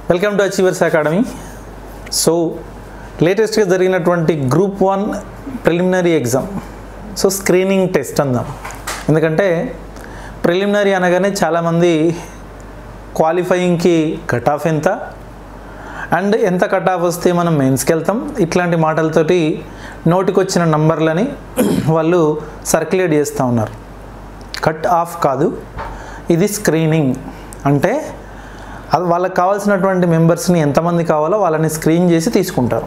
welcome to achievers academy so లేటెస్ట్గా జరిగినటువంటి group one preliminary exam so screening test అందాం ఎందుకంటే ప్రిలిమినరీ అనగానే చాలామంది క్వాలిఫైయింగ్కి కట్ ఆఫ్ ఎంత అండ్ ఎంత కట్ ఆఫ్ వస్తే మనం మెయిన్స్కి వెళ్తాం ఇట్లాంటి మాటలతోటి నోటికి వచ్చిన నంబర్లని వాళ్ళు సర్క్యులేట్ చేస్తూ ఉన్నారు కట్ ఆఫ్ కాదు ఇది స్క్రీనింగ్ అంటే అది వాళ్ళకి కావాల్సినటువంటి మెంబర్స్ని ఎంతమంది కావాలో వాళ్ళని స్క్రీన్ చేసి తీసుకుంటారు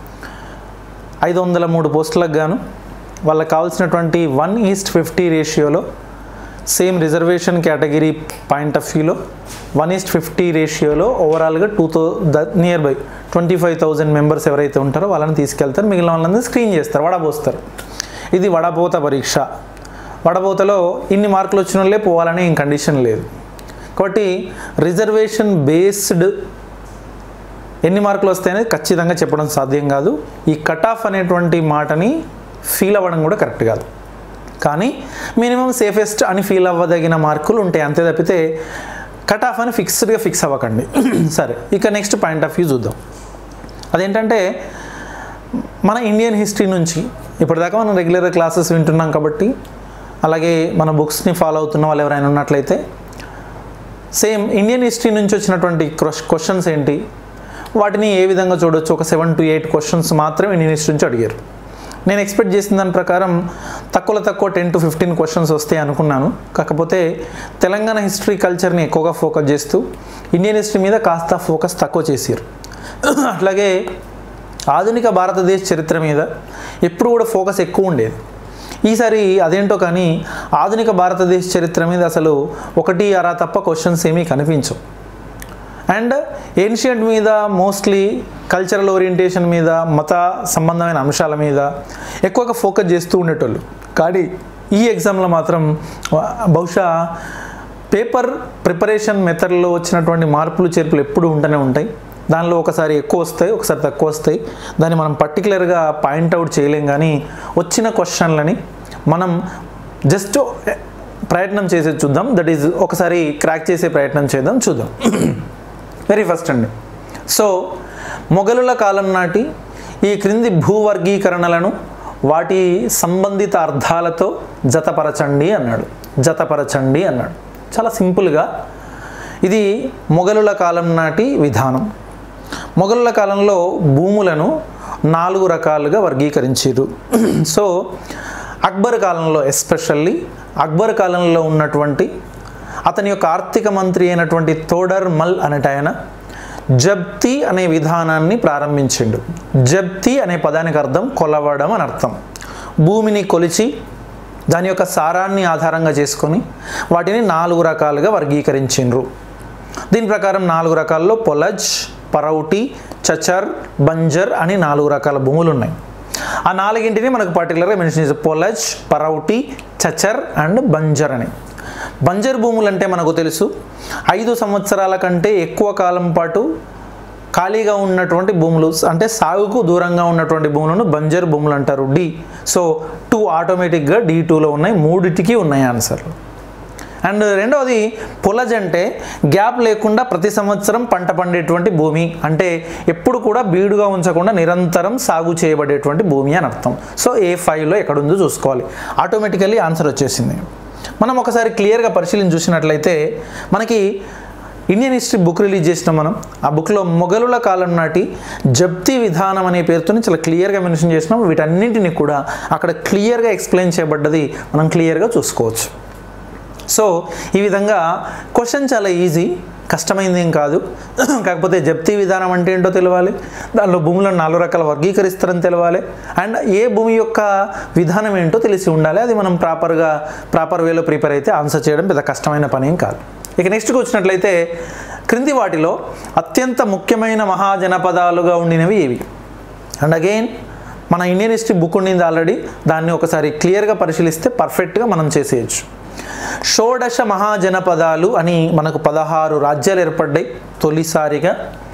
ఐదు వందల మూడు పోస్టులకు గాను వాళ్ళకి కావాల్సినటువంటి వన్ ఈస్ట్ ఫిఫ్టీ రేషియోలో same reservation category point of వ్యూలో వన్ ఈస్ట్ ఫిఫ్టీ రేషియోలో ఓవరాల్గా two thou the nearby twenty five thousand members ఎవరైతే ఉంటారో వాళ్ళని తీసుకెళ్తారు మిగిలిన వాళ్ళని స్క్రీన్ చేస్తారు వడపోస్తారు ఇది వడపోత పరీక్ష వడపోతలో ఇన్ని మార్కులు వచ్చిన వాళ్ళే పోవాలని ఏం కండిషన్ లేదు కాబట్టి రిజర్వేషన్ బేస్డ్ ఎన్ని మార్కులు వస్తాయనేది ఖచ్చితంగా చెప్పడం సాధ్యం కాదు ఈ కట్ ఆఫ్ అనేటువంటి మాటని ఫీల్ అవ్వడం కూడా కరెక్ట్ కాదు కానీ మినిమం సేఫెస్ట్ అని ఫీల్ అవ్వదగిన మార్కులు ఉంటాయి అంతే తప్పితే కట్ ఆఫ్ అని ఫిక్స్డ్గా ఫిక్స్ అవ్వకండి సరే ఇక నెక్స్ట్ పాయింట్ ఆఫ్ వ్యూ చూద్దాం అదేంటంటే మన ఇండియన్ హిస్టరీ నుంచి ఇప్పటిదాకా మనం రెగ్యులర్ క్లాసెస్ వింటున్నాం కాబట్టి అలాగే మన బుక్స్ని ఫాలో అవుతున్న వాళ్ళు ఎవరైనా ఉన్నట్లయితే సేమ్ ఇండియన్ హిస్టరీ నుంచి వచ్చినటువంటి క్వశ్చన్స్ ఏంటి వాటిని ఏ విధంగా చూడొచ్చు ఒక సెవెన్ టు ఎయిట్ క్వశ్చన్స్ మాత్రం ఇండియన్ హిస్టరీ నుంచి అడిగారు నేను ఎక్స్పెక్ట్ చేసిన దాని ప్రకారం తక్కువలో తక్కువ టెన్ టు ఫిఫ్టీన్ క్వశ్చన్స్ వస్తాయి అనుకున్నాను కాకపోతే తెలంగాణ హిస్టరీ కల్చర్ని ఎక్కువగా ఫోకస్ చేస్తూ ఇండియన్ హిస్టరీ మీద కాస్త ఫోకస్ తక్కువ చేసారు అట్లాగే ఆధునిక భారతదేశ చరిత్ర మీద ఎప్పుడు కూడా ఫోకస్ ఎక్కువ ఉండేది ఈసారి అదేంటో కానీ ఆధునిక భారతదేశ చరిత్ర మీద అసలు ఒకటి అరా తప్ప క్వశ్చన్స్ ఏమీ కనిపించవు అండ్ ఏన్షియంట్ మీద మోస్ట్లీ కల్చరల్ ఓరియంటేషన్ మీద మత సంబంధమైన అంశాల మీద ఎక్కువగా ఫోకస్ చేస్తూ ఉండేటోళ్ళు కానీ ఈ ఎగ్జామ్లో మాత్రం బహుశా పేపర్ ప్రిపరేషన్ మెథడ్లో వచ్చినటువంటి మార్పులు చేర్పులు ఎప్పుడు ఉంటూనే ఉంటాయి దానిలో ఒకసారి ఎక్కువ వస్తాయి ఒకసారి తక్కువ వస్తాయి దాన్ని మనం పర్టికులర్గా పాయింట్అవుట్ చేయలేం కానీ వచ్చిన క్వశ్చన్లని మనం జస్ట్ ప్రయత్నం చేసి చూద్దాం దట్ ఈజ్ ఒకసారి క్రాక్ చేసే ప్రయత్నం చేద్దాం చూద్దాం వెరీ ఫస్ట్ అండి సో మొఘలుల కాలం నాటి ఈ క్రింది భూవర్గీకరణలను వాటి సంబంధిత అర్థాలతో జతపరచండి అన్నాడు జతపరచండి అన్నాడు చాలా సింపుల్గా ఇది మొఘలుల కాలం నాటి విధానం మొఘలుల కాలంలో భూములను నాలుగు రకాలుగా వర్గీకరించారు సో అక్బర్ కాలంలో ఎస్పెషల్లీ అక్బర్ కాలంలో ఉన్నటువంటి అతని యొక్క ఆర్థిక మంత్రి అయినటువంటి తోడర్ మల్ అనేట ఆయన జప్తి అనే విధానాన్ని ప్రారంభించిండు జప్తి అనే పదానికి అర్థం కొలవడం అని అర్థం భూమిని కొలిచి దాని యొక్క సారాన్ని ఆధారంగా చేసుకొని వాటిని నాలుగు రకాలుగా వర్గీకరించిండ్రు దీని ప్రకారం నాలుగు రకాల్లో పొలజ్ పరౌటి చచర్ బంజర్ అని నాలుగు రకాల భూములు ఉన్నాయి ఆ నాలుగింటిని మనకు పర్టికులర్గా మెన్షన్ చేసే పొలజ్ పరౌటి చచర్ అండ్ బంజర్ అని బంజర్ భూములు అంటే మనకు తెలుసు ఐదు సంవత్సరాల కంటే ఎక్కువ కాలం పాటు ఖాళీగా ఉన్నటువంటి భూములు అంటే సాగుకు దూరంగా ఉన్నటువంటి భూములను బంజర్ భూములు అంటారు డి సో టూ ఆటోమేటిక్గా డి టూలో ఉన్నాయి మూడిటికి ఉన్నాయి ఆన్సర్లు అండ్ రెండవది పొలజ్ అంటే గ్యాప్ లేకుండా ప్రతి సంవత్సరం పంట పండేటువంటి భూమి అంటే ఎప్పుడు కూడా బీడుగా ఉంచకుండా నిరంతరం సాగు చేయబడేటువంటి భూమి అని అర్థం సో ఏ ఫైవ్లో ఎక్కడుందో చూసుకోవాలి ఆటోమేటికల్లీ ఆన్సర్ వచ్చేసింది మనం ఒకసారి క్లియర్గా పరిశీలించి చూసినట్లయితే మనకి ఇండియన్ హిస్టరీ బుక్ రిలీజ్ చేసినాం మనం ఆ బుక్లో మొఘలుల కాలం నాటి జప్తి విధానం అనే పేరుతో చాలా క్లియర్గా మెన్షన్ చేసినాం వీటన్నింటినీ కూడా అక్కడ క్లియర్గా ఎక్స్ప్లెయిన్ చేయబడ్డది మనం క్లియర్గా చూసుకోవచ్చు సో ఈ విధంగా క్వశ్చన్ చాలా ఈజీ కష్టమైంది ఏం కాదు కాకపోతే జప్తీ విధానం అంటే ఏంటో తెలియాలి దానిలో భూములను నాలుగు రకాల వర్గీకరిస్తారని తెలియాలి అండ్ ఏ భూమి యొక్క విధానం ఏంటో తెలిసి ఉండాలి అది మనం ప్రాపర్గా ప్రాపర్ వేలో ప్రిపేర్ అయితే ఆన్సర్ చేయడం పెద్ద కష్టమైన పని ఏం కాదు ఇక నెక్స్ట్కి వచ్చినట్లయితే క్రింది వాటిలో అత్యంత ముఖ్యమైన మహాజనపదాలుగా ఉండినవి ఇవి అండ్ అగైన్ మన ఇండియన్ హిస్టరీ బుక్ ఉండింది ఆల్రెడీ దాన్ని ఒకసారి క్లియర్గా పరిశీలిస్తే పర్ఫెక్ట్గా మనం చేసేయచ్చు షోడశ మహాజనపదాలు అని మనకు పదహారు రాజ్యాలు ఏర్పడ్డాయి తొలిసారిగా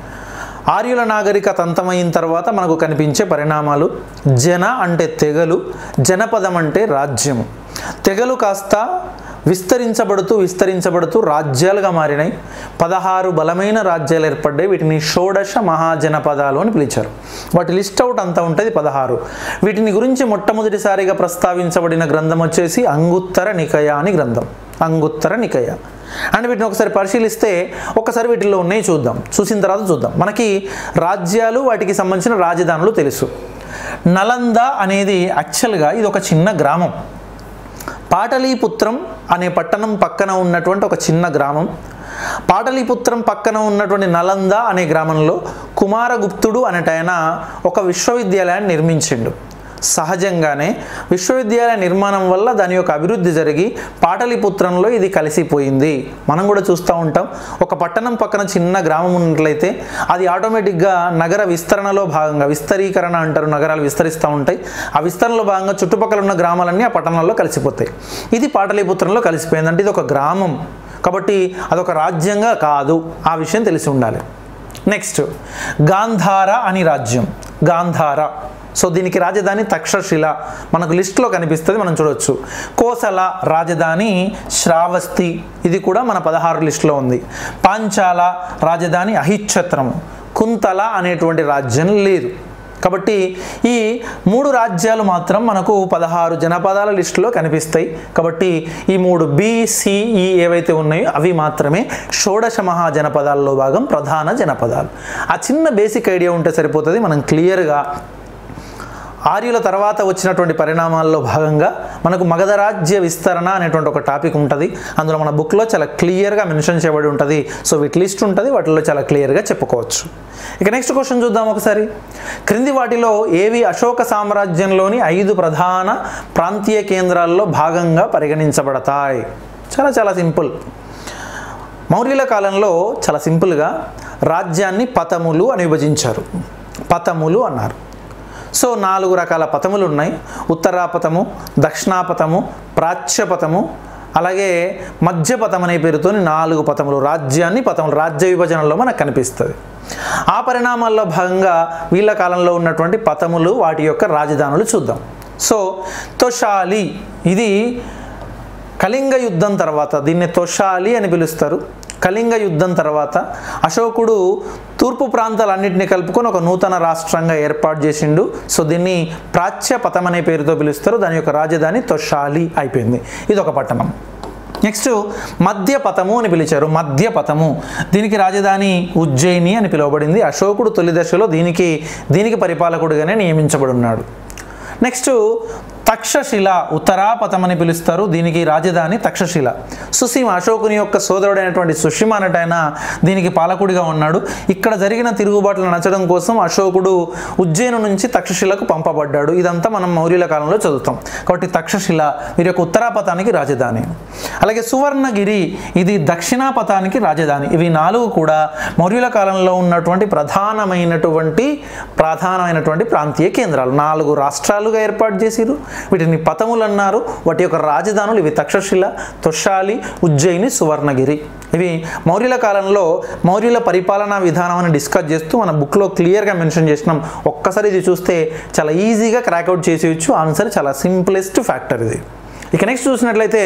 ఆర్యుల నాగరికత అంతమైన తర్వాత మనకు కనిపించే పరిణామాలు జన అంటే తెగలు జనపదం అంటే రాజ్యము తెగలు కాస్త విస్తరించబడుతూ విస్తరించబడుతూ రాజ్యాలుగా మారినాయి పదహారు బలమైన రాజ్యాలు ఏర్పడ్డాయి వీటిని షోడశ మహాజనపదాలు అని పిలిచారు వాటి లిస్ట్ అవుట్ అంతా ఉంటుంది పదహారు వీటిని గురించి మొట్టమొదటిసారిగా ప్రస్తావించబడిన గ్రంథం వచ్చేసి అంగుత్తర నికయ అని గ్రంథం అంగుత్తర నికయ అండ్ వీటిని ఒకసారి పరిశీలిస్తే ఒకసారి వీటిల్లో ఉన్నాయి చూద్దాం చూసిన తర్వాత చూద్దాం మనకి రాజ్యాలు వాటికి సంబంధించిన రాజధానులు తెలుసు నలంద అనేది యాక్చువల్గా ఇది ఒక చిన్న గ్రామం పాటలీపుత్రం అనే పట్టణం పక్కన ఉన్నటువంటి ఒక చిన్న గ్రామం పాటలీపుత్రం పక్కన ఉన్నటువంటి నలంద అనే గ్రామంలో కుమారగుప్తుడు అనేటైన ఒక విశ్వవిద్యాలయాన్ని నిర్మించిండు సహజంగానే విశ్వవిద్యాలయ నిర్మాణం వల్ల దాని యొక్క అభివృద్ధి జరిగి పాటలీపుత్రంలో ఇది కలిసిపోయింది మనం కూడా చూస్తూ ఉంటాం ఒక పట్టణం పక్కన చిన్న గ్రామం ఉన్నట్లయితే అది ఆటోమేటిక్గా నగర విస్తరణలో భాగంగా విస్తరీకరణ అంటారు నగరాలు విస్తరిస్తూ ఉంటాయి ఆ విస్తరణలో భాగంగా చుట్టుపక్కల ఉన్న గ్రామాలన్నీ ఆ పట్టణంలో కలిసిపోతాయి ఇది పాటలీపుత్రంలో కలిసిపోయింది అంటే ఇది ఒక గ్రామం కాబట్టి అదొక రాజ్యంగా కాదు ఆ విషయం తెలిసి ఉండాలి నెక్స్ట్ గాంధార అని రాజ్యం గాంధార సో దీనికి రాజధాని తక్షశిల మనకు లిస్ట్లో కనిపిస్తుంది మనం చూడొచ్చు కోసల రాజధాని శ్రావస్తి ఇది కూడా మన పదహారు లిస్టులో ఉంది పాంచాల రాజధాని అహిచ్ఛత్రము కుంతల అనేటువంటి రాజ్యం లేదు కాబట్టి ఈ మూడు రాజ్యాలు మాత్రం మనకు పదహారు జనపదాల లిస్టులో కనిపిస్తాయి కాబట్టి ఈ మూడు బిసిఈ ఏవైతే ఉన్నాయో అవి మాత్రమే షోడశ మహాజనపదాల్లో భాగం ప్రధాన జనపదాలు ఆ చిన్న బేసిక్ ఐడియా ఉంటే సరిపోతుంది మనం క్లియర్గా ఆర్యుల తర్వాత వచ్చినటువంటి పరిణామాల్లో భాగంగా మనకు మగధ రాజ్య విస్తరణ అనేటువంటి ఒక టాపిక్ ఉంటుంది అందులో మన బుక్లో చాలా క్లియర్గా మెన్షన్ చేయబడి ఉంటుంది సో వీటి లిస్ట్ ఉంటుంది వాటిలో చాలా క్లియర్గా చెప్పుకోవచ్చు ఇక నెక్స్ట్ క్వశ్చన్ చూద్దాం ఒకసారి క్రింది వాటిలో ఏవి అశోక సామ్రాజ్యంలోని ఐదు ప్రధాన ప్రాంతీయ కేంద్రాల్లో భాగంగా పరిగణించబడతాయి చాలా చాలా సింపుల్ మౌర్యుల కాలంలో చాలా సింపుల్గా రాజ్యాన్ని పతములు అని విభజించారు పతములు అన్నారు సో నాలుగు రకాల పథములు ఉన్నాయి ఉత్తరాపథము దక్షిణాపథము ప్రాచ్యపథము అలాగే మధ్యపథం అనే పేరుతో నాలుగు పథములు రాజ్యాన్ని పథములు రాజ్య విభజనలో మనకు కనిపిస్తుంది ఆ పరిణామాల్లో భాగంగా వీళ్ళ కాలంలో ఉన్నటువంటి పథములు వాటి యొక్క రాజధానులు చూద్దాం సో తొషాలి ఇది కళింగ యుద్ధం తర్వాత దీన్ని తొషాలి అని పిలుస్తారు కళింగ యుద్ధం తర్వాత అశోకుడు తూర్పు ప్రాంతాలన్నింటినీ కలుపుకొని ఒక నూతన రాష్ట్రంగా ఏర్పాటు చేసిండు సో దీన్ని ప్రాచ్యపథం అనే పేరుతో పిలుస్తారు దాని యొక్క రాజధాని తొషాలి అయిపోయింది ఇది ఒక పట్టణం నెక్స్ట్ మధ్యపథము అని పిలిచారు మధ్యపథము దీనికి రాజధాని ఉజ్జయిని అని పిలువబడింది అశోకుడు తొలి దశలో దీనికి దీనికి పరిపాలకుడిగానే నియమించబడి ఉన్నాడు నెక్స్ట్ తక్షశిల ఉత్తరాపథం అని పిలుస్తారు దీనికి రాజధాని తక్షశిల సుసీమ అశోకుని యొక్క సోదరుడైనటువంటి సుషిమ అనటైన దీనికి పాలకుడిగా ఉన్నాడు ఇక్కడ జరిగిన తిరుగుబాట్లు నచ్చడం కోసం అశోకుడు ఉజ్జయిని నుంచి తక్షశిలకు పంపబడ్డాడు ఇదంతా మనం మౌర్యుల కాలంలో చదువుతాం కాబట్టి తక్షశిల వీరి యొక్క ఉత్తరాపథానికి రాజధాని అలాగే సువర్ణగిరి ఇది దక్షిణాపథానికి రాజధాని ఇవి నాలుగు కూడా మౌర్యుల కాలంలో ఉన్నటువంటి ప్రధానమైనటువంటి ప్రధానమైనటువంటి ప్రాంతీయ కేంద్రాలు నాలుగు రాష్ట్రాలుగా ఏర్పాటు చేసిరు వీటిని పథములు అన్నారు వాటి యొక్క రాజధానులు ఇవి తక్షశిల తొషాలి ఉజ్జయిని సువర్ణగిరి ఇవి మౌర్యుల కాలంలో మౌర్యుల పరిపాలనా విధానం అని డిస్కస్ చేస్తూ మన బుక్లో క్లియర్గా మెన్షన్ చేసినాం ఒక్కసారి ఇది చూస్తే చాలా ఈజీగా క్రాక్అవుట్ చేసేయచ్చు ఆన్సర్ చాలా సింప్లెస్ట్ ఫ్యాక్టర్ ఇది ఇక నెక్స్ట్ చూసినట్లయితే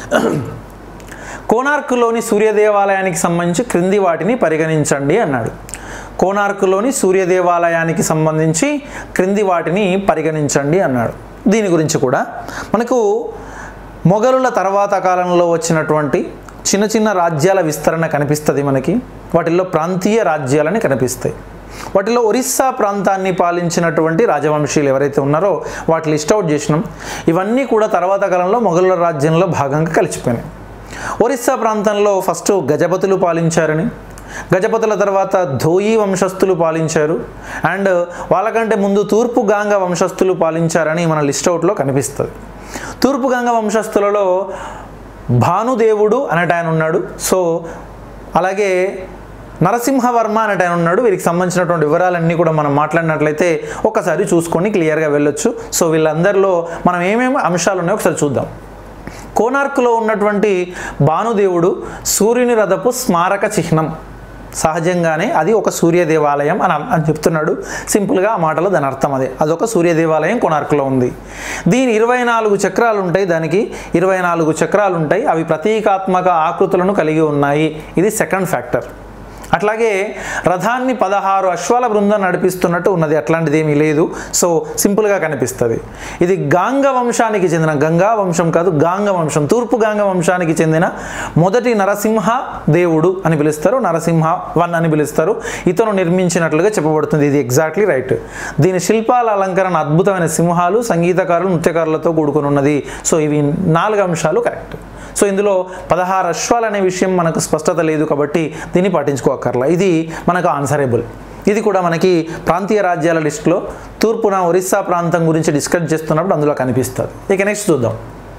కోనార్క్లోని సూర్య దేవాలయానికి సంబంధించి క్రింది వాటిని పరిగణించండి అన్నాడు కోనార్క్లోని సూర్య దేవాలయానికి సంబంధించి క్రింది వాటిని పరిగణించండి అన్నాడు దీని గురించి కూడా మనకు మొఘలుల తర్వాత కాలంలో వచ్చినటువంటి చిన్న చిన్న రాజ్యాల విస్తరణ కనిపిస్తుంది మనకి వాటిల్లో ప్రాంతీయ రాజ్యాలని కనిపిస్తాయి వాటిలో ఒరిస్సా ప్రాంతాన్ని పాలించినటువంటి రాజవంశీయులు ఎవరైతే ఉన్నారో వాటి లిస్ట్ అవుట్ చేసినాం ఇవన్నీ కూడా తర్వాత కాలంలో మొఘలుల రాజ్యంలో భాగంగా కలిసిపోయినాయి ఒరిస్సా ప్రాంతంలో ఫస్ట్ గజపతులు పాలించారని గజపతుల తర్వాత ధోయి వంశస్థులు పాలించారు అండ్ వాళ్ళకంటే ముందు తూర్పు గాంగ వంశస్థులు పాలించారని మన లిస్ట్ అవుట్లో కనిపిస్తుంది తూర్పు గంగ వంశస్థులలో భానుదేవుడు అనేట ఆయన ఉన్నాడు సో అలాగే నరసింహవర్మ అనేట ఆయన ఉన్నాడు వీరికి సంబంధించినటువంటి వివరాలన్నీ కూడా మనం మాట్లాడినట్లయితే ఒకసారి చూసుకొని క్లియర్గా వెళ్ళొచ్చు సో వీళ్ళందరిలో మనం ఏమేమి అంశాలు ఉన్నాయో ఒకసారి చూద్దాం కోనార్క్లో ఉన్నటువంటి భానుదేవుడు సూర్యుని రథపు స్మారక చిహ్నం సహజంగానే అది ఒక సూర్య దేవాలయం అని అని చెప్తున్నాడు సింపుల్గా ఆ మాటలో దాని అర్థం అదే అదొక సూర్య దేవాలయం కొనార్కులో ఉంది దీని ఇరవై నాలుగు చక్రాలు ఉంటాయి దానికి ఇరవై నాలుగు చక్రాలు ఉంటాయి అవి ప్రతీకాత్మక ఆకృతులను కలిగి ఉన్నాయి ఇది సెకండ్ ఫ్యాక్టర్ అట్లాగే రథాన్ని పదహారు అశ్వాల బృందం నడిపిస్తున్నట్టు ఉన్నది అట్లాంటిది ఏమీ లేదు సో సింపుల్గా కనిపిస్తుంది ఇది గాంగ వంశానికి చెందిన గంగా వంశం కాదు గాంగ వంశం తూర్పు గాంగ వంశానికి చెందిన మొదటి నరసింహ దేవుడు అని పిలుస్తారు నరసింహ వన్ అని పిలుస్తారు ఇతను నిర్మించినట్లుగా చెప్పబడుతుంది ఇది ఎగ్జాక్ట్లీ రైట్ దీని శిల్పాల అలంకరణ అద్భుతమైన సింహాలు సంగీతకారులు నృత్యకారులతో కూడుకుని ఉన్నది సో ఇవి నాలుగు అంశాలు కరెక్ట్ సో ఇందులో పదహారు అశ్వాలు అనే విషయం మనకు స్పష్టత లేదు కాబట్టి దీన్ని పట్టించుకోకర్లా ఇది మనకు ఆన్సరేబుల్ ఇది కూడా మనకి ప్రాంతీయ రాజ్యాల లిస్టులో తూర్పున ఒరిస్సా ప్రాంతం గురించి డిస్కస్ చేస్తున్నప్పుడు అందులో కనిపిస్తుంది ఇక నెక్స్ట్ చూద్దాం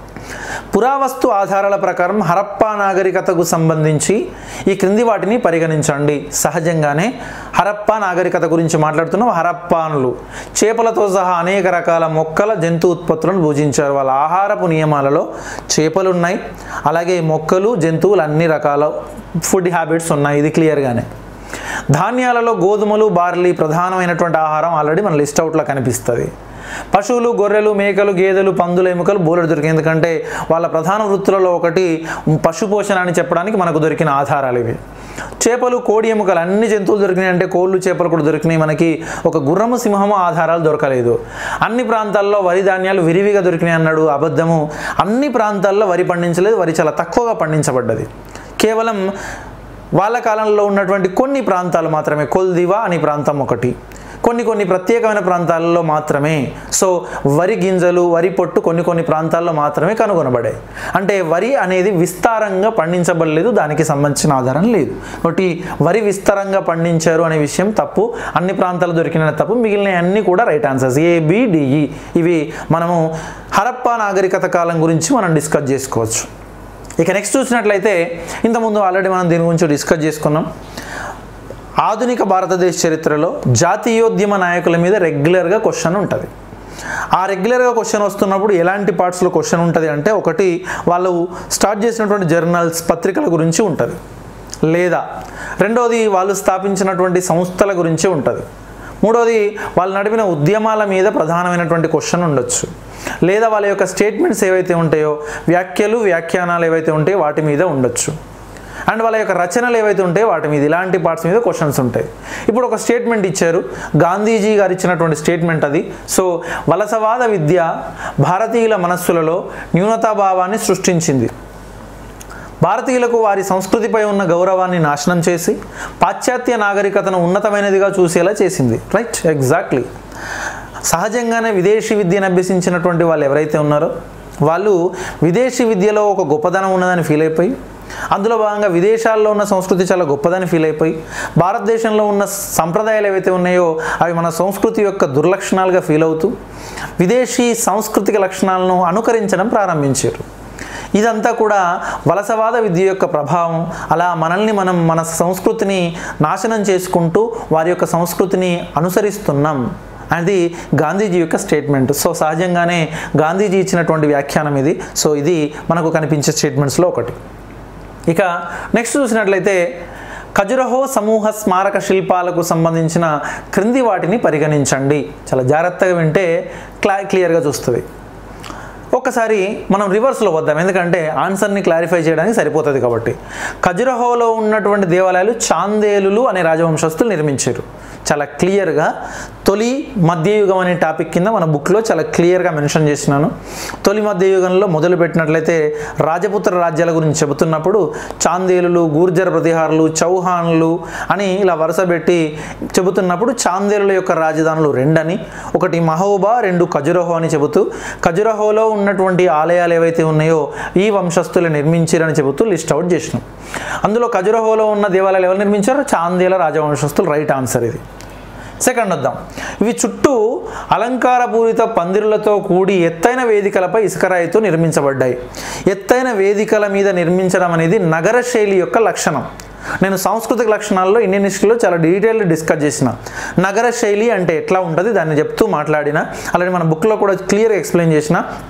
పురావస్తు ఆధారాల ప్రకారం హరప్పా నాగరికతకు సంబంధించి ఈ క్రింది వాటిని పరిగణించండి సహజంగానే హరప్పా నాగరికత గురించి మాట్లాడుతున్నాం హరప్పానులు చేపలతో సహా అనేక రకాల మొక్కల జంతు ఉత్పత్తులను పూజించారు వాళ్ళ ఆహారపు నియమాలలో చేపలు ఉన్నాయి అలాగే మొక్కలు జంతువులు అన్ని రకాల ఫుడ్ హ్యాబిట్స్ ఉన్నాయి ఇది క్లియర్గానే ధాన్యాలలో గోధుమలు బార్లీ ప్రధానమైనటువంటి ఆహారం ఆల్రెడీ మన లిస్ట్ అవుట్లో కనిపిస్తుంది పశువులు గొర్రెలు మేకలు గేదెలు పందుల ఎముకలు బోలెడు దొరికాయి ఎందుకంటే వాళ్ళ ప్రధాన వృత్తులలో ఒకటి పశు పోషణ అని చెప్పడానికి మనకు దొరికిన ఆధారాలు ఇవి చేపలు కోడి ఎముకలు అన్ని జంతువులు దొరికినాయి అంటే కోళ్ళు చేపలు కూడా దొరికినాయి మనకి ఒక గుర్రము సింహము ఆధారాలు దొరకలేదు అన్ని ప్రాంతాల్లో వరి ధాన్యాలు విరివిగా దొరికినాయి అన్నాడు అబద్ధము అన్ని ప్రాంతాల్లో వరి పండించలేదు వరి చాలా తక్కువగా పండించబడ్డది కేవలం వాళ్ళ కాలంలో ఉన్నటువంటి కొన్ని ప్రాంతాలు మాత్రమే కొల్దివా అని ప్రాంతం ఒకటి కొన్ని కొన్ని ప్రత్యేకమైన ప్రాంతాలలో మాత్రమే సో వరి గింజలు వరి పొట్టు కొన్ని కొన్ని ప్రాంతాల్లో మాత్రమే కనుగొనబడాయి అంటే వరి అనేది విస్తారంగా పండించబడలేదు దానికి సంబంధించిన ఆధారం లేదు ఒకటి వరి విస్తారంగా పండించారు అనే విషయం తప్పు అన్ని ప్రాంతాలు దొరికిన తప్పు మిగిలిన అన్ని కూడా రైట్ ఆన్సర్స్ ఏబిడిఈ ఇవి మనము హరప్పా నాగరికత కాలం గురించి మనం డిస్కస్ చేసుకోవచ్చు ఇక నెక్స్ట్ చూసినట్లయితే ఇంతకుముందు ఆల్రెడీ మనం దీని గురించి డిస్కస్ చేసుకున్నాం ఆధునిక భారతదేశ చరిత్రలో జాతీయోద్యమ నాయకుల మీద రెగ్యులర్గా క్వశ్చన్ ఉంటుంది ఆ రెగ్యులర్గా క్వశ్చన్ వస్తున్నప్పుడు ఎలాంటి పార్ట్స్లో క్వశ్చన్ ఉంటుంది అంటే ఒకటి వాళ్ళు స్టార్ట్ చేసినటువంటి జర్నల్స్ పత్రికల గురించి ఉంటుంది లేదా రెండోది వాళ్ళు స్థాపించినటువంటి సంస్థల గురించి ఉంటుంది మూడోది వాళ్ళు నడిపిన ఉద్యమాల మీద ప్రధానమైనటువంటి క్వశ్చన్ ఉండొచ్చు లేదా వాళ్ళ యొక్క స్టేట్మెంట్స్ ఏవైతే ఉంటాయో వ్యాఖ్యలు వ్యాఖ్యానాలు ఏవైతే ఉంటాయో వాటి మీద ఉండొచ్చు అండ్ వాళ్ళ యొక్క రచనలు ఏవైతే ఉంటాయో వాటి మీద ఇలాంటి పార్ట్స్ మీద క్వశ్చన్స్ ఉంటాయి ఇప్పుడు ఒక స్టేట్మెంట్ ఇచ్చారు గాంధీజీ గారు ఇచ్చినటువంటి స్టేట్మెంట్ అది సో వలసవాద విద్య భారతీయుల మనస్సులలో న్యూనతాభావాన్ని సృష్టించింది భారతీయులకు వారి సంస్కృతిపై ఉన్న గౌరవాన్ని నాశనం చేసి పాశ్చాత్య నాగరికతను ఉన్నతమైనదిగా చూసేలా చేసింది రైట్ ఎగ్జాక్ట్లీ సహజంగానే విదేశీ విద్యను అభ్యసించినటువంటి వాళ్ళు ఎవరైతే ఉన్నారో వాళ్ళు విదేశీ విద్యలో ఒక గొప్పదనం ఉన్నదని ఫీల్ అయిపోయి అందులో భాగంగా విదేశాల్లో ఉన్న సంస్కృతి చాలా గొప్పదని ఫీల్ అయిపోయి భారతదేశంలో ఉన్న సంప్రదాయాలు ఏవైతే ఉన్నాయో అవి మన సంస్కృతి యొక్క దుర్లక్షణాలుగా ఫీల్ అవుతూ విదేశీ సాంస్కృతిక లక్షణాలను అనుకరించడం ప్రారంభించారు ఇదంతా కూడా వలసవాద విద్య యొక్క ప్రభావం అలా మనల్ని మనం మన సంస్కృతిని నాశనం చేసుకుంటూ వారి యొక్క సంస్కృతిని అనుసరిస్తున్నాం అది గాంధీజీ యొక్క స్టేట్మెంట్ సో సహజంగానే గాంధీజీ ఇచ్చినటువంటి వ్యాఖ్యానం ఇది సో ఇది మనకు కనిపించే స్టేట్మెంట్స్లో ఒకటి ఇక నెక్స్ట్ చూసినట్లయితే ఖజురహో సమూహ స్మారక శిల్పాలకు సంబంధించిన క్రింది వాటిని పరిగణించండి చాలా జాగ్రత్తగా వింటే క్లా క్లియర్గా చూస్తుంది ఒక్కసారి మనం రివర్స్లో వద్దాం ఎందుకంటే ఆన్సర్ని క్లారిఫై చేయడానికి సరిపోతుంది కాబట్టి ఖజురహోలో ఉన్నటువంటి దేవాలయాలు చాందేలులు అనే రాజవంశస్థులు నిర్మించారు చాలా క్లియర్గా తొలి మధ్యయుగం అనే టాపిక్ కింద మన బుక్లో చాలా క్లియర్గా మెన్షన్ చేసినాను తొలి మధ్యయుగంలో మొదలు పెట్టినట్లయితే రాజపుత్ర రాజ్యాల గురించి చెబుతున్నప్పుడు చాందేలులు గూర్జర్ ప్రతిహారులు చౌహాన్లు అని ఇలా వరుస పెట్టి చెబుతున్నప్పుడు చాందేలుల యొక్క రాజధానులు రెండని ఒకటి మహోబా రెండు ఖజురహో అని చెబుతూ ఖజురహోలో ఉన్నటువంటి ఆలయాలు ఏవైతే ఉన్నాయో ఈ వంశస్థులు నిర్మించారని చెబుతూ లిస్ట్ అవుట్ చేసినాం అందులో ఖజురహోలో ఉన్న దేవాలయాలు ఎవరు నిర్మించారు చాందేల రాజవంశస్థులు రైట్ ఆన్సర్ ఇది సెకండ్ వద్దాం ఇవి చుట్టూ అలంకారపూరిత పందిరులతో కూడి ఎత్తైన వేదికలపై ఇసుకరాయితో నిర్మించబడ్డాయి ఎత్తైన వేదికల మీద నిర్మించడం అనేది నగర శైలి యొక్క లక్షణం నేను సాంస్కృతిక లక్షణాల్లో ఇండియన్ హిస్టరీలో చాలా డీటెయిల్డ్ డిస్కస్ చేసిన నగర శైలి అంటే ఎట్లా ఉంటుంది దాన్ని చెప్తూ మాట్లాడిన అలాగే మన బుక్లో కూడా క్లియర్గా ఎక్స్ప్లెయిన్ చేసిన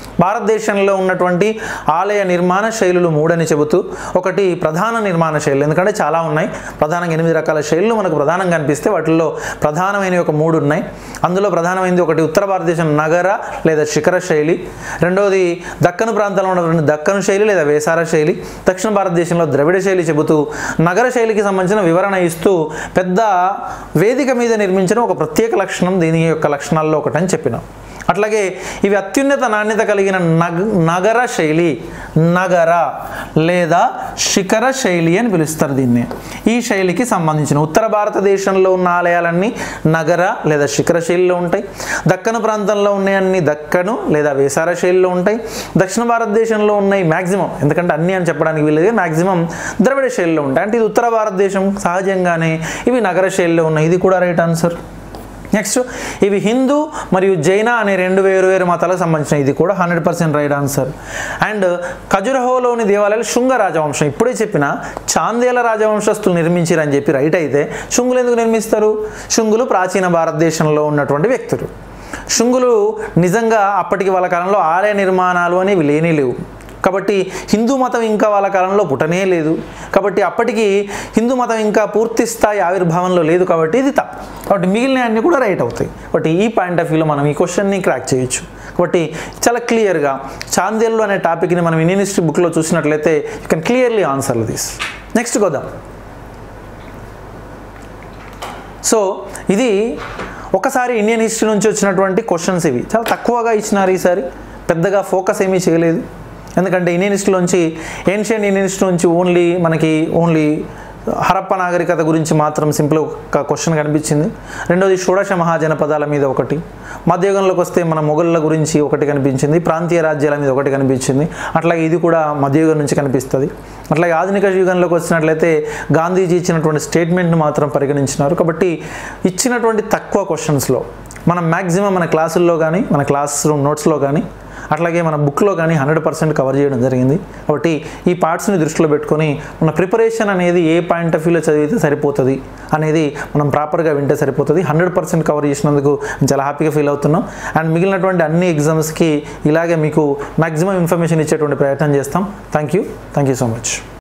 భారతదేశంలో ఉన్నటువంటి ఆలయ నిర్మాణ శైలులు మూడని చెబుతూ ఒకటి ప్రధాన నిర్మాణ శైలులు ఎందుకంటే చాలా ఉన్నాయి ప్రధానంగా ఎనిమిది రకాల శైలులు మనకు ప్రధానంగా కనిపిస్తే వాటిల్లో ప్రధానమైనవి ఒక మూడు ఉన్నాయి అందులో ప్రధానమైనది ఒకటి ఉత్తర భారతదేశం నగర లేదా శిఖర శైలి రెండవది దక్కను ప్రాంతంలో ఉన్నటువంటి దక్కను శైలి లేదా వేసార శైలి దక్షిణ భారతదేశంలో ద్రవిడ శైలి చెబుతూ నగర శైలికి సంబంధించిన వివరణ ఇస్తూ పెద్ద వేదిక మీద నిర్మించిన ఒక ప్రత్యేక లక్షణం దీని యొక్క లక్షణాల్లో ఒకటని చెప్పినాం అట్లాగే ఇవి అత్యున్నత నాణ్యత కలిగిన నగ నగర శైలి నగర లేదా శిఖర శైలి అని పిలుస్తారు దీన్ని ఈ శైలికి సంబంధించిన ఉత్తర భారతదేశంలో ఉన్న ఆలయాలన్నీ నగర లేదా శిఖర శైలిలో ఉంటాయి దక్కను ప్రాంతంలో ఉన్నాయన్ని దక్కను లేదా వేసార శైలిలో ఉంటాయి దక్షిణ భారతదేశంలో ఉన్నాయి మ్యాక్సిమం ఎందుకంటే అన్ని అని చెప్పడానికి వీలేదు మ్యాక్సిమం ద్రవిడ శైలిలో ఉంటాయి అంటే ఇది ఉత్తర భారతదేశం సహజంగానే ఇవి నగర శైలిలో ఉన్నాయి ఇది కూడా రైట్ ఆన్సర్ నెక్స్ట్ ఇవి హిందూ మరియు జైన అనే రెండు వేరు వేరు మతాలకు సంబంధించిన ఇది కూడా hundred percent right answer and ఖజురహోలోని దేవాలయాలు శుంగ రాజవంశం ఇప్పుడే చెప్పిన చాందేల రాజవంశస్థులు నిర్మించారని చెప్పి రైట్ అయితే శుంగులు ఎందుకు నిర్మిస్తారు శుంగులు ప్రాచీన భారతదేశంలో ఉన్నటువంటి వ్యక్తులు శుంగులు నిజంగా అప్పటికి వాళ్ళ కాలంలో ఆలయ నిర్మాణాలు అనేవి లేనే లేవు కాబట్టి హిందూ మతం ఇంకా వాళ్ళ కాలంలో పుట్టనే లేదు కాబట్టి అప్పటికి హిందూ మతం ఇంకా పూర్తి స్థాయి ఆవిర్భావంలో లేదు కాబట్టి ఇది తప్పు కాబట్టి మిగిలిన అన్ని కూడా రైట్ అవుతాయి కాబట్టి ఈ పాయింట్ ఆఫ్ వ్యూలో మనం ఈ క్వశ్చన్ని క్రాక్ చేయొచ్చు కాబట్టి చాలా క్లియర్గా చాందేళ్ళు అనే టాపిక్ని మనం ఇండియన్ హిస్టరీ బుక్లో చూసినట్లయితే you can clearly answer this next గోదాం సో ఇది ఒకసారి ఇండియన్ హిస్టరీ నుంచి వచ్చినటువంటి క్వశ్చన్స్ ఇవి చాలా తక్కువగా ఇచ్చినారు ఈసారి పెద్దగా ఫోకస్ ఏమీ చేయలేదు ఎందుకంటే ఇండియన్ హిస్టరీలోంచి ఏన్షియంట్ ఇండియన్ హిస్టరీ నుంచి ఓన్లీ మనకి ఓన్లీ హరప్ప నాగరికత గురించి మాత్రం సింపుల్ ఒక క్వశ్చన్ కనిపించింది రెండోది షోడశ మహాజనపదాల మీద ఒకటి మధ్యయుగంలోకి వస్తే మన మొఘళ్ళ గురించి ఒకటి కనిపించింది ప్రాంతీయ రాజ్యాల మీద ఒకటి కనిపించింది అట్లాగే ఇది కూడా మధ్యయుగం నుంచి కనిపిస్తుంది అట్లాగే ఆధునిక యుగంలోకి వచ్చినట్లయితే గాంధీజీ ఇచ్చినటువంటి స్టేట్మెంట్ను మాత్రం పరిగణించినారు కాబట్టి ఇచ్చినటువంటి తక్కువ క్వశ్చన్స్లో మనం మ్యాక్సిమం మన క్లాసుల్లో కానీ మన క్లాస్ రూమ్ నోట్స్లో కానీ అట్లాగే మన బుక్లో కానీ హండ్రెడ్ పర్సెంట్ కవర్ చేయడం జరిగింది కాబట్టి ఈ పార్ట్స్ని దృష్టిలో పెట్టుకొని మన ప్రిపరేషన్ అనేది ఏ పాయింట్ ఆఫ్ వ్యూలో చదివితే సరిపోతుంది అనేది మనం ప్రాపర్గా వింటే సరిపోతుంది హండ్రెడ్ పర్సెంట్ కవర్ చేసినందుకు నేను చాలా హ్యాపీగా ఫీల్ అవుతున్నాం అండ్ మిగిలినటువంటి అన్ని ఎగ్జామ్స్కి ఇలాగే మీకు మ్యాక్సిమం ఇన్ఫర్మేషన్ ఇచ్చేటువంటి ప్రయత్నం చేస్తాం thank you thank you so much